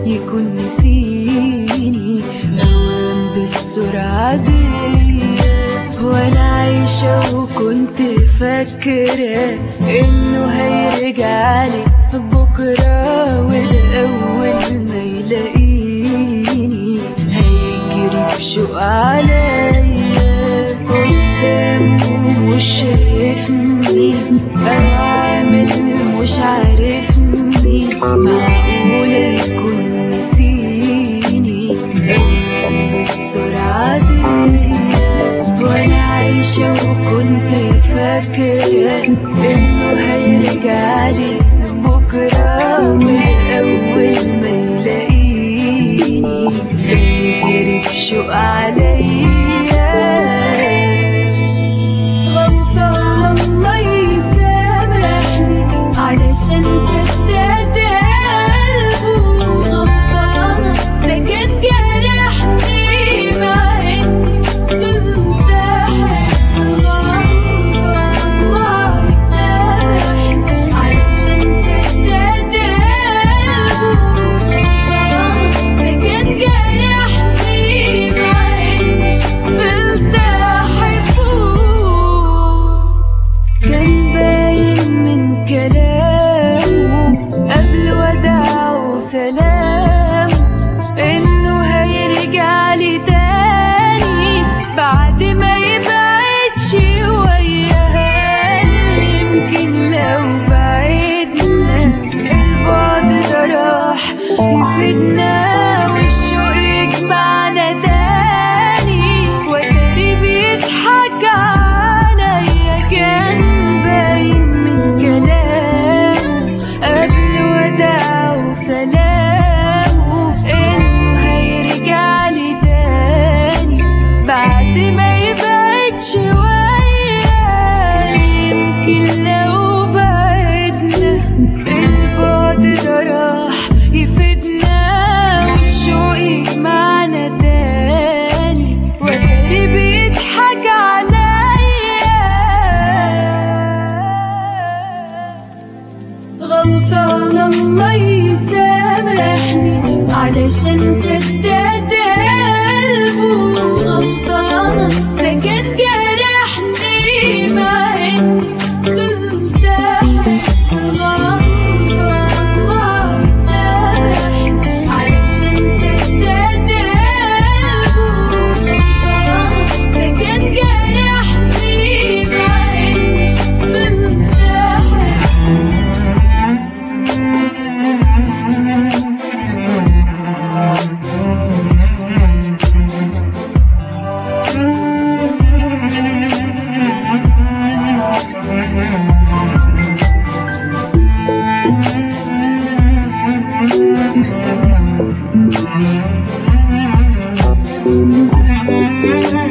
يكون نسيني أوام بالسرعة دي وأنا عايشة وكنت فاكرة إنه هيرجعلي بكرة وده أول ما يلاقيني هيجري بشوق عليا قدامه مش شايفني أنا عامل مش عارفني معقولة يكون نسيني أوام بالسرعة دي وأنا عايشة وكنت فاكرة إنه هيرجعلي بكرة من أول ما يلاقيني يجري بشوق عليا غلطان الله يسامحني علشان سداد قلبه غلطانة ده كان جرحني مع إني كنت أحب غلطان الله يسامحني علشان سداد قلبه غلطانة ده كان جرحني مع إني فضلت أحبه كان باين من كلامه قبل وداعه سلام انه هيرجع لي تاني بعد ما يبعد شوية يمكن لو بعدنا البعد ده راح يفيدنا والشوق يجمعنا تاني وتاري بيضحك عليا كان باين من كلامه قبل وداعه سلامه انه هيرجع لي تاني بعد ما يبعد شوية يمكن لو بعدنا البعد ده راح يفيدنا والشوق يجمعنا تاني وتاري بيضحك عليا غلطان الله يسامحني علشان سداد قلبه غلطانة ده كان جرحني مع إني كنت أحب غلطان الله يسامحني علشان سداد قلبه غلطانة ده كان جرحني مع إني كنت أحب Thank you.